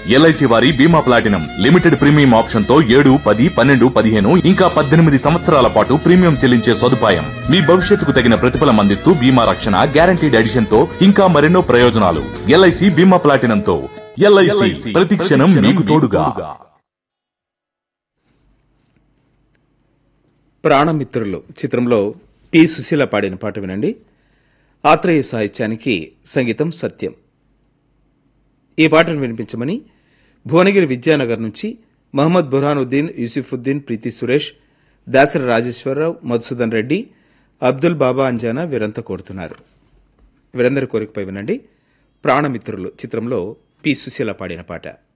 LIC వారి బీమా platinum limited premium option తో ఏడు పది పన్నెండు పదిహేను ఇంకా పద్దెనిమిది సంవత్సరాల పాటు ప్రీమియం చెల్లించే సదుపాయం మీ భవిష్యత్తుకు తగిన ప్రతిఫలం అందిస్తూ బీమా రక్షణ గ్యారంటీడ్ ఎడిషన్ తో ఇంకా మరెన్నో ప్రయోజనాలు ఎల్ఐసి బీమా ప్లాటినం తో ఎల్ఐసి ప్రతి క్షణం మీకు తోడుగా ప్రాణమిత్రులు చిత్రంలో పి సుశీల పాడిన పాట వినండి ఆత్రేయ సాహిత్యానికి సంగీతం సత్యం ఈ పాటను వినిపించమని భువనగిరి విద్యానగర్ నుంచి మహమ్మద్ బుర్హానుద్దీన్ యూసుఫుద్దీన్ ప్రీతి సురేష్ దాసరి రాజేశ్వరరావు మధుసూదన్ రెడ్డి అబ్దుల్ బాబా అంజానా వీరంతా కోరుతున్నారు వీరందరి కోరికపై వినండి ప్రాణమిత్రులు చిత్రంలో పి సుశీల పాడిన పాట